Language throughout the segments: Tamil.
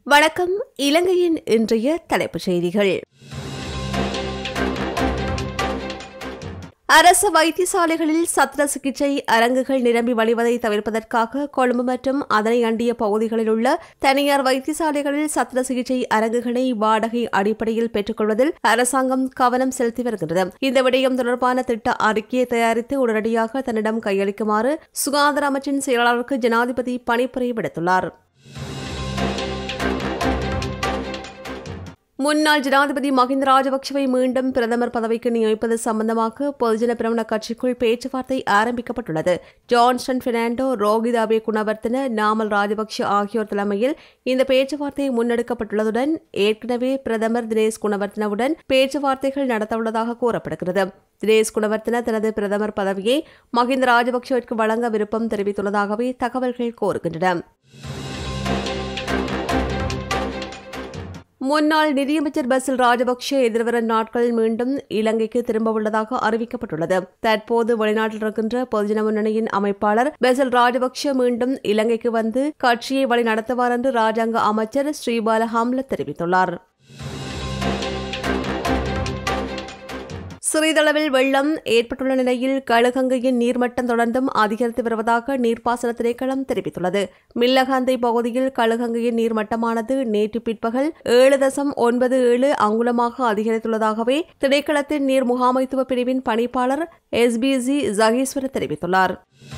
வணக்கம் இலங்கையின் இன்றைய தலைப்புச் செய்திகள் அரசு வைத்தியசாலைகளில் சத்திர சிகிச்சை அரங்குகள் நிரம்பி வழிவதை தவிர்ப்பதற்காக கொழும்பு மற்றும் அதனை அண்டிய பகுதிகளில் உள்ள தனியார் வைத்தியசாலைகளில் சத்திர சிகிச்சை அரங்குகளை வாடகை அடிப்படையில் பெற்றுக்கொள்வதில் அரசாங்கம் கவனம் செலுத்தி வருகிறது இந்த விடயம் தொடர்பான திட்ட அறிக்கையை தயாரித்து உடனடியாக தன்னிடம் கையளிக்குமாறு சுகாதார அமைச்சின் செயலாளருக்கு ஜனாதிபதி பணிப்புரை விடுத்துள்ளார் முன்னாள் ஜனாதிபதி மஹிந்த ராஜபக்சவை மீண்டும் பிரதமர் பதவிக்கு நியமிப்பது சம்பந்தமாக பொதுஜன பிரமண கட்சிக்குள் பேச்சுவார்த்தை ஆரம்பிக்கப்பட்டுள்ளது ஜான்சன் பெர்னாண்டோ ரோஹித் அபே குணவர்த்தன நாமல் ராஜபக்ஷ ஆகியோர் தலைமையில் இந்த பேச்சுவார்த்தை முன்னெடுக்கப்பட்டுள்ளதுடன் ஏற்கனவே பிரதமர் தினேஷ் குணவர்த்தனவுடன் பேச்சுவார்த்தைகள் நடத்தவுள்ளதாக கூறப்படுகிறது தினேஷ் குணவர்த்தன தனது பிரதமர் பதவியை மஹிந்த ராஜபக்சவிற்கு வழங்க விருப்பம் தெரிவித்துள்ளதாகவே தகவல்கள் கோருகின்றன முன்னாள் நிதியமைச்சர் பசில் ராஜபக்ஷ எதிர்வரும் நாட்களில் மீண்டும் இலங்கைக்கு திரும்ப உள்ளதாக அறிவிக்கப்பட்டுள்ளது தற்போது வெளிநாட்டில் இருக்கின்ற பொதுஜன முன்னணியின் அமைப்பாளர் பசில் ராஜபக்ஷ மீண்டும் இலங்கைக்கு வந்து கட்சியை வழி நடத்துவார் என்று ராஜாங்க அமைச்சர் ஸ்ரீபால ஹம்ல தெரிவித்துள்ளார் சிறிதளவில் வெள்ளம் ஏற்பட்டுள்ள நிலையில் கழுகங்கையின் நீர்மட்டம் தொடர்ந்தும் அதிகரித்து வருவதாக நீர்ப்பாசன திணைக்களம் தெரிவித்துள்ளது மில்லகாந்தை பகுதியில் கழுகங்கையின் நீர்மட்டமானது நேற்று பிற்பகல் ஏழு தசம் ஒன்பது ஏழு அங்குலமாக அதிகரித்துள்ளதாகவே திணைக்களத்தின் நீர் முகாமைத்துவ பிரிவின் பணிப்பாளர் எஸ்பிஜி ஜகீஸ்வர தெரிவித்துள்ளார்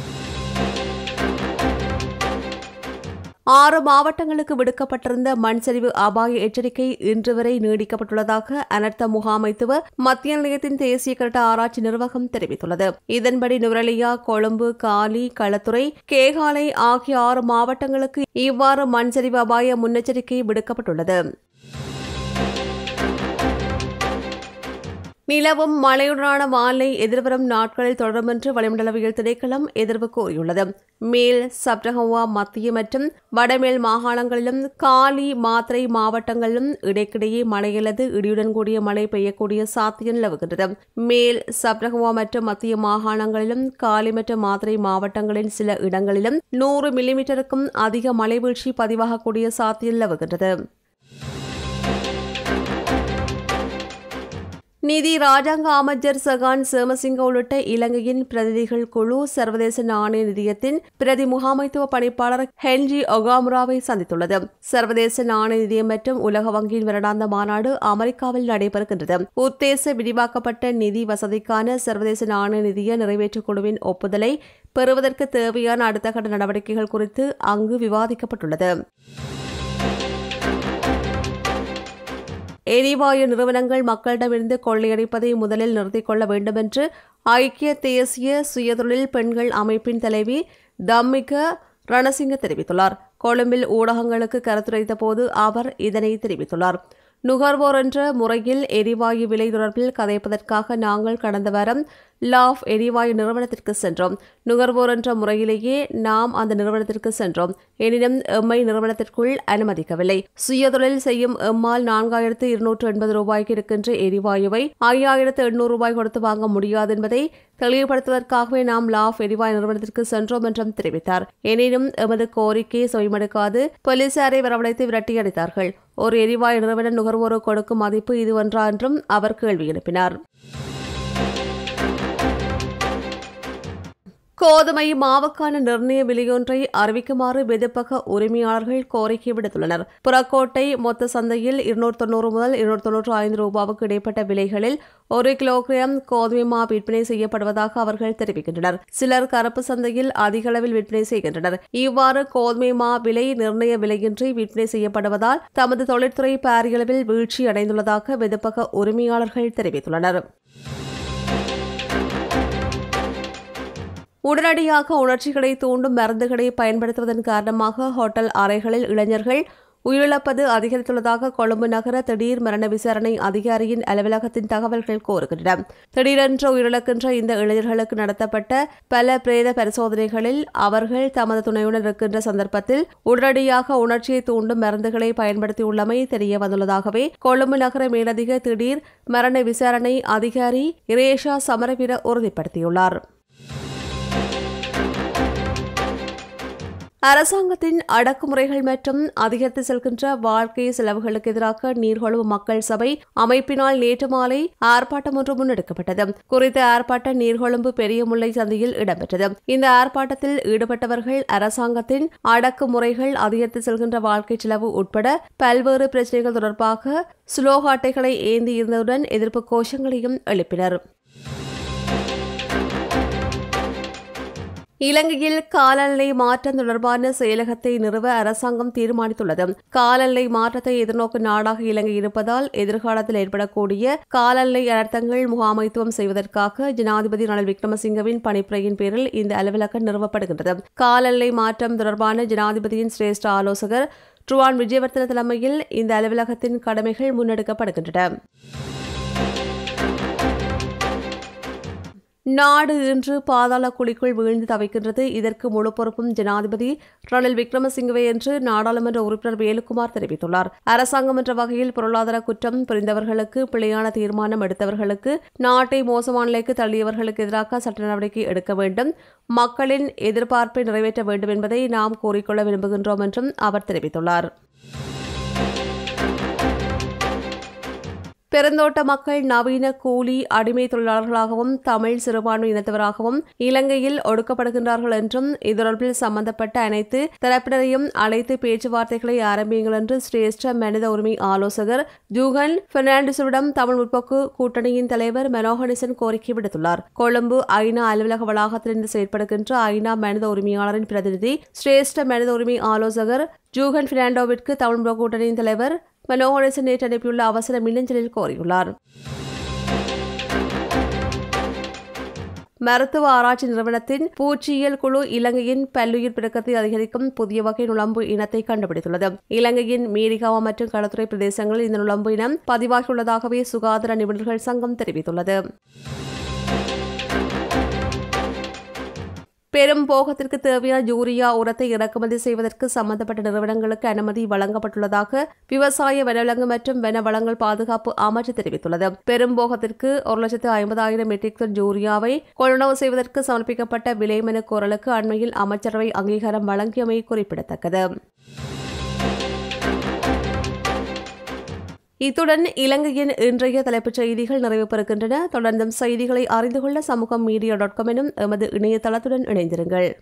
ஆறு மாவட்டங்களுக்கு விடுக்கப்பட்டிருந்த மண் சரிவு அபாய எச்சரிக்கை இன்று வரை நீடிக்கப்பட்டுள்ளதாக அனர்த்த முகாமைத்துவ மத்திய நிலையத்தின் தேசிய கட்ட ஆராய்ச்சி நிர்வாகம் தெரிவித்துள்ளது இதன்படி நுவரலியா கொழும்பு காலி களத்துறை கேகாலை ஆகிய ஆறு மாவட்டங்களுக்கு இவ்வாறு மண் சரிவு அபாய முன்னெச்சரிக்கை விடுக்கப்பட்டுள்ளது நிலவும் மழையுடனான வானிலை எதிர்வரும் நாட்களில் தொடரும் என்று வளிமண்டலவியல் திணைக்களம் எதிர்வு கூறியுள்ளது மேல் சப்ரகவா மத்திய மற்றும் வடமேல் மாகாணங்களிலும் காலி மாத்திரை மாவட்டங்களிலும் இடைக்கிடையே மழை அல்லது இடியுடன் கூடிய மழை பெய்யக்கூடிய சாத்தியம் நிலவுகின்றது மேல் சப்ரகவா மற்றும் மத்திய மாகாணங்களிலும் காலி மற்றும் மாத்திரை மாவட்டங்களின் சில இடங்களிலும் நூறு மில்லிமீட்டருக்கும் அதிக மழை வீழ்ச்சி பதிவாகக்கூடிய சாத்தியம் நிலவுகின்றது நிதி ராஜாங்க அமைச்சர் சகான் சேமசிங்க உள்ளிட்ட இலங்கையின் பிரதிநிதிகள் குழு சர்வதேச நாணய நிதியத்தின் பிரதி முகாமைத்துவ பணிப்பாளர் ஹென்ரி ஒகாமுராவை சந்தித்துள்ளது சர்வதேச நாணய நிதியம் மற்றும் உலக வங்கியின் வருடாந்த மாநாடு அமெரிக்காவில் நடைபெறுகின்றது உத்தேச விரிவாக்கப்பட்ட நிதி வசதிக்கான சர்வதேச நாணய நிதிய நிறைவேற்றுக் குழுவின் ஒப்புதலை பெறுவதற்கு தேவையான அடுத்த கட்ட நடவடிக்கைகள் குறித்து அங்கு விவாதிக்கப்பட்டுள்ளது எரிவாயு நிறுவனங்கள் மக்களிடமிருந்து கொள்ளையடிப்பதை முதலில் நிறுத்திக் கொள்ள வேண்டும் என்று ஐக்கிய தேசிய சுயதொழில் பெண்கள் அமைப்பின் தலைவி தம்மிக ரணசிங்க தெரிவித்துள்ளார் கொழும்பில் ஊடகங்களுக்கு கருத்துரைத்த போது அவர் இதனை தெரிவித்துள்ளார் நுகர்வோர் என்ற முறையில் எரிவாயு விலை தொடர்பில் கதைப்பதற்காக நாங்கள் கடந்த வாரம் லாஃப் எரிவாயு நிறுவனத்திற்கு சென்றோம் நுகர்வோர் என்ற முறையிலேயே நாம் அந்த நிறுவனத்திற்கு சென்றோம் எனினும் எம்மை நிறுவனத்திற்குள் அனுமதிக்கவில்லை சுயதொழில் செய்யும் எம்மால் நான்காயிரத்து இருநூற்று எண்பது ரூபாய்க்கு இருக்கின்ற எரிவாயுவை ஐயாயிரத்து எண்ணூறு ரூபாய் கொடுத்து வாங்க முடியாது என்பதை தெளிவுபடுத்துவதற்காகவே நாம் லாஃப் எரிவாயு நிறுவனத்திற்கு சென்றோம் என்றும் தெரிவித்தார் எனினும் எமது கோரிக்கையை செவிமடுக்காது போலீசாரை வரவழைத்து விரட்டியடித்தார்கள் ஒரு எரிவாயு நிறுவன நுகர்வோருக்கு கொடுக்கும் மதிப்பு இதுவென்றா என்றும் அவர் கேள்வி எழுப்பினார் கோதுமை மாவுக்கான நிர்ணய விலையொன்றை அறிவிக்குமாறு வெதுப்பக உரிமையாளர்கள் கோரிக்கை விடுத்துள்ளனர் புறக்கோட்டை மொத்த சந்தையில் இருநூறு தொண்ணூறு முதல் இருநூறு தொன்னூற்று ஐந்து ரூபாவுக்கு இடைப்பட்ட விலைகளில் ஒரு கிலோகிராம் கோதுமை மா விற்பனை செய்யப்படுவதாக அவர்கள் தெரிவிக்கின்றனர் சிலர் கருப்பு சந்தையில் அதிக அளவில் விற்பனை செய்கின்றனர் இவ்வாறு கோதுமை மா விலை நிர்ணய விலையின்றி விற்பனை செய்யப்படுவதால் தமது தொழிற்துறை பாரியளவில் வீழ்ச்சி அடைந்துள்ளதாக வெதுப்பக உரிமையாளர்கள் தெரிவித்துள்ளனர் உடனடியாக உணர்ச்சிகளை தூண்டும் மருந்துகளை பயன்படுத்துவதன் காரணமாக ஹோட்டல் அறைகளில் இளைஞர்கள் உயிரிழப்பது அதிகரித்துள்ளதாக கொழும்பு நகர திடீர் மரண விசாரணை அதிகாரியின் அலுவலகத்தின் தகவல்கள் கோருகின்றன திடீரென்று உயிரிழக்கின்ற இந்த இளைஞர்களுக்கு நடத்தப்பட்ட பல பிரேத பரிசோதனைகளில் அவர்கள் தமது துணையுடன் இருக்கின்ற சந்தர்ப்பத்தில் உடனடியாக உணர்ச்சியை தூண்டும் மருந்துகளை பயன்படுத்தியுள்ளமை தெரிய வந்துள்ளதாகவே கொழும்பு நகர மேலதிக திடீர் மரண விசாரணை அதிகாரி இரேஷா சமரவீர உறுதிப்படுத்தியுள்ளார் அரசாங்கத்தின் அடக்குமுறைகள் மற்றும் அதிகரித்து செல்கின்ற வாழ்க்கை செலவுகளுக்கு எதிராக நீர்கொழும்பு மக்கள் சபை அமைப்பினால் நேற்று மாலை ஆர்ப்பாட்டம் ஒன்று முன்னெடுக்கப்பட்டது குறித்த ஆர்ப்பாட்டம் நீர்கொழும்பு பெரிய முல்லை சந்தையில் இடம்பெற்றது இந்த ஆர்ப்பாட்டத்தில் ஈடுபட்டவர்கள் அரசாங்கத்தின் அடக்குமுறைகள் அதிகரித்து செல்கின்ற வாழ்க்கை செலவு உட்பட பல்வேறு பிரச்சினைகள் தொடர்பாக சுலோக அட்டைகளை ஏந்தி இருந்ததுடன் எதிர்ப்பு கோஷங்களையும் எழுப்பினர் இலங்கையில் காலநிலை மாற்றம் தொடர்பான செயலகத்தை நிறுவ அரசாங்கம் தீர்மானித்துள்ளது காலநிலை மாற்றத்தை எதிர்நோக்கும் நாடாக இலங்கை இருப்பதால் எதிர்காலத்தில் ஏற்படக்கூடிய காலநிலை அனர்த்தங்கள் முகாமைத்துவம் செய்வதற்காக ஜனாதிபதி ரணில் விக்ரமசிங்கவின் பணிப்புரையின் பேரில் இந்த அலுவலகம் நிறுவப்படுகின்றது காலநிலை மாற்றம் தொடர்பான ஜனாதிபதியின் சிரேஷ்ட ஆலோசகர் ட்ருவான் விஜயவர்தன தலைமையில் இந்த அலுவலகத்தின் கடமைகள் முன்னெடுக்கப்படுகின்றன நாடு இன்று பாதாள குழிக்குள் வீழ்ந்து தவிக்கின்றது இதற்கு முழு பொறுப்பும் ஜனாதிபதி ரணில் விக்ரமசிங்கவே என்று நாடாளுமன்ற உறுப்பினர் வேலுக்குமார் தெரிவித்துள்ளார் அரசாங்கம் என்ற வகையில் பொருளாதார குற்றம் புரிந்தவர்களுக்கு பிழையான தீர்மானம் எடுத்தவர்களுக்கு நாட்டை மோசமான நிலைக்கு தள்ளியவர்களுக்கு எதிராக சட்ட நடவடிக்கை எடுக்க வேண்டும் மக்களின் எதிர்பார்ப்பை நிறைவேற்ற வேண்டும் என்பதை நாம் கூறிக்கொள்ள விரும்புகின்றோம் என்றும் அவர் தெரிவித்துள்ளார் பெருந்தோட்ட மக்கள் நவீன கூலி அடிமை தொழிலாளர்களாகவும் தமிழ் சிறுபான்மை இனத்தவராகவும் இலங்கையில் ஒடுக்கப்படுகின்றார்கள் என்றும் இதொடர்பில் சம்பந்தப்பட்ட அனைத்து தரப்பினரையும் அழைத்து பேச்சுவார்த்தைகளை ஆரம்பியுங்கள் என்று சிரேஷ்ட மனித உரிமை ஆலோசகர் ஜூகன் பெர்னாண்டிஸிடம் தமிழ் முற்போக்கு கூட்டணியின் தலைவர் மனோகனிசன் கோரிக்கை விடுத்துள்ளார் கொழும்பு ஐநா அலுவலக வளாகத்திலிருந்து செயற்படுகின்ற ஐநா மனித உரிமையாளரின் பிரதிநிதி சிரேஷ்ட மனித உரிமை ஆலோசகர் ஜூகன் பினாண்டோவிற்கு தமிழ் முற்போக்கு கூட்டணியின் தலைவர் மனோகரசன் நேற்று அனுப்பியுள்ள அவசர மின்னஞ்சலில் கோரியுள்ளார் மருத்துவ ஆராய்ச்சி நிறுவனத்தின் பூச்சியியல் குழு இலங்கையின் பல்லுயிர் பெருக்கத்தை அதிகரிக்கும் புதிய வகை நுழம்பு இனத்தை கண்டுபிடித்துள்ளது இலங்கையின் மீரிகாவா மற்றும் களத்துறை பிரதேசங்களில் இந்த நுழம்பு இனம் பதிவாகியுள்ளதாகவே சுகாதார நிபுணர்கள் சங்கம் தெரிவித்துள்ளது பெரும் போகத்திற்கு தேவையான யூரியா உரத்தை இறக்குமதி செய்வதற்கு சம்பந்தப்பட்ட நிறுவனங்களுக்கு அனுமதி வழங்கப்பட்டுள்ளதாக விவசாய வனவிலங்கு மற்றும் வன வளங்கள் பாதுகாப்பு அமைச்சு தெரிவித்துள்ளது பெரும் போகத்திற்கு ஒரு லட்சத்து ஐம்பதாயிரம் மெட்ரிக் டன் யூரியாவை கொள்வனவு செய்வதற்கு சமர்ப்பிக்கப்பட்ட விலை மனு கோரலுக்கு அண்மையில் அமைச்சரவை அங்கீகாரம் வழங்கியமை குறிப்பிடத்தக்கது இத்துடன் இலங்கையின் இன்றைய தலைப்புச் செய்திகள் நிறைவு பெறுகின்றன தொடர்ந்தும் செய்திகளை அறிந்து கொள்ள சமூகம் மீடியா டாட் காம் எனும் எமது இணையதளத்துடன் இணைந்திருங்கள்